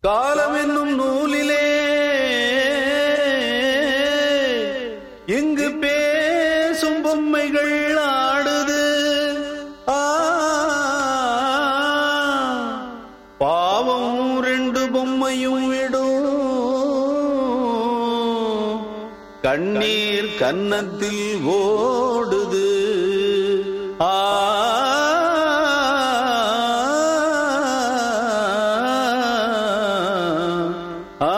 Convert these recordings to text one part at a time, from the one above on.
காலம் என்னும் நூலிலே இங்கு பேசும் பொம்மைகள் ஆடுது ஆ, பாவம் ரெண்டு பொம்மையும் விடும் கண்ணீர் கன்னத்தில் ஓடுது ஆ ஆ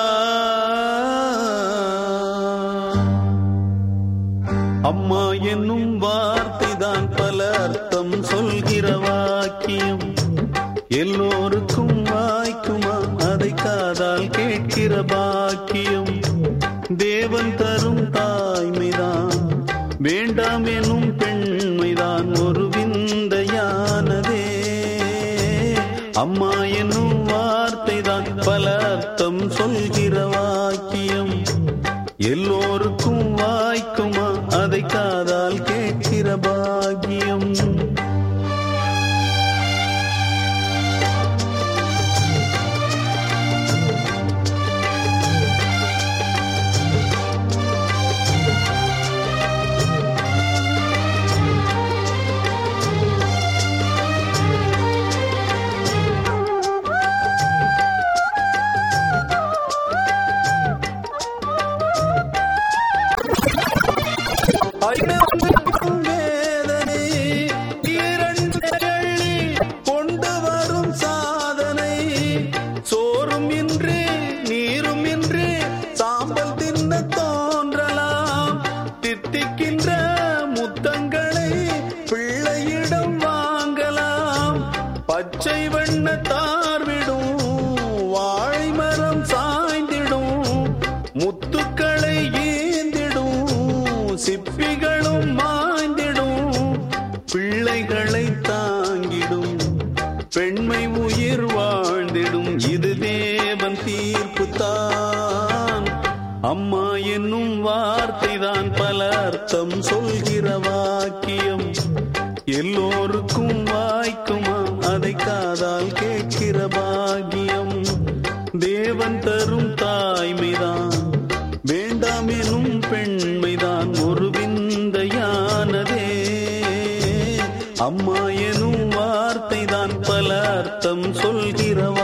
அம்மா என்னும் வார்த்தைதான் பல அர்த்தம் சொல்கிற வாக்கியம் எல்லோருக்கும் வாய்க்குமா அதை காதால் கேட்கிற பாக்கியம் தேவன் தரும் தாய்மைதான் வேண்டாம் எனும் பெண்மைதான் ஒரு விந்தையானதே அம்மா என்னும் வார்த்தைதான் பல அர்த்தம் சொல்கிற வாக்கியம் எல்லோருக்கும் வாய்க்குமா அதை காதால் கேட்கிற பாக்கியம் ஐநூறுக்கும் வேதனை இரண்டு எள்ளி கொண்டு வரும் சாதனை சோறும் இன்றி நீரும் இன்றி சாம்பல் தின்ன தோன்றலாம் தித்திக்கின்ற முத்தங்களை பிள்ளையிடம் வாங்கலாம் பச்சை வண்ண தார்விடும் வாழை மரம் சாய்ந்திடும் முத்துக்களை ஏந்திடும் சிப்பிகளும் மாய்ந்திடும் பிள்ளைகளை தாங்கிடும் பெண்மை உயிர் வாழ்ந்திடும் இது தேவன் தீர்ப்பு தான் அம்மா என்னும் வார்த்தைதான் பல அர்த்தம் சொல்கிற வாக்கியம் எல்லோருக்கும் வாய்க்குமா அதை காதால் கேட்கிற பாக்கியம் தேவன் தரும் தாய்மைதான் வேண்டாம் எனும் பெண்மைதான் ஒரு விந்தையானதே அம்மா எனும் வார்த்தைதான் பல அர்த்தம் சொல்கிற